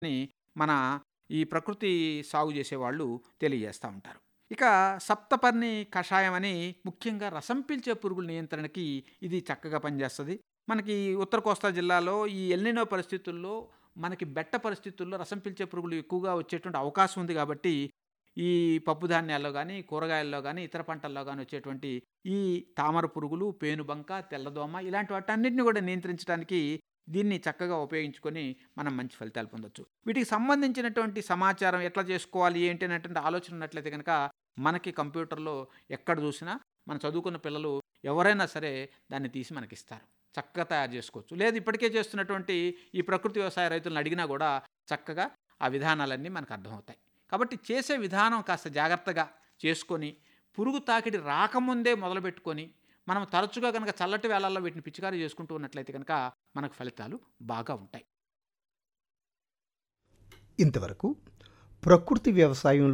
అని మన ఈ ప్రకృతి సాగు చేసేవాళ్ళు తెలియజేస్తూ ఉంటారు ఇక సప్తపర్ణి కషాయం అని ముఖ్యంగా రసం పీల్చే పురుగుల నియంత్రణకి ఇది చక్కగా పనిచేస్తుంది మనకి ఉత్తర కోస్తా జిల్లాలో ఈ ఎల్నినో పరిస్థితుల్లో మనకి బెట్ట పరిస్థితుల్లో రసం పీల్చే పురుగులు ఎక్కువగా వచ్చేటువంటి అవకాశం ఉంది కాబట్టి ఈ పప్పు ధాన్యాల్లో కానీ కూరగాయల్లో కానీ ఇతర పంటల్లో కానీ వచ్చేటువంటి ఈ తామర పురుగులు పేనుబంక తెల్లదోమ ఇలాంటి వాటన్నిటిని కూడా నియంత్రించడానికి దీన్ని చక్కగా ఉపయోగించుకొని మనం మంచి ఫలితాలు పొందొచ్చు వీటికి సంబంధించినటువంటి సమాచారం ఎట్లా చేసుకోవాలి ఏంటి అనేటువంటి ఆలోచన ఉన్నట్లయితే కనుక మనకి కంప్యూటర్లో ఎక్కడ చూసినా మన చదువుకున్న పిల్లలు ఎవరైనా సరే దాన్ని తీసి మనకి ఇస్తారు చక్కగా తయారు చేసుకోవచ్చు లేదు ఇప్పటికే చేస్తున్నటువంటి ఈ ప్రకృతి వ్యవసాయ రైతులను అడిగినా కూడా చక్కగా ఆ విధానాలన్నీ మనకు అర్థమవుతాయి కాబట్టి చేసే విధానం కాస్త జాగ్రత్తగా చేసుకొని పురుగు తాకిడి రాకముందే మొదలుపెట్టుకొని మనం తరచుగా కనుక చల్లటి వేళల్లో వీటిని పిచికారీ చేసుకుంటూ ఉన్నట్లయితే కనుక మనకు ఫలితాలు బాగా ఉంటాయి ఇంతవరకు ప్రకృతి వ్యవసాయంలో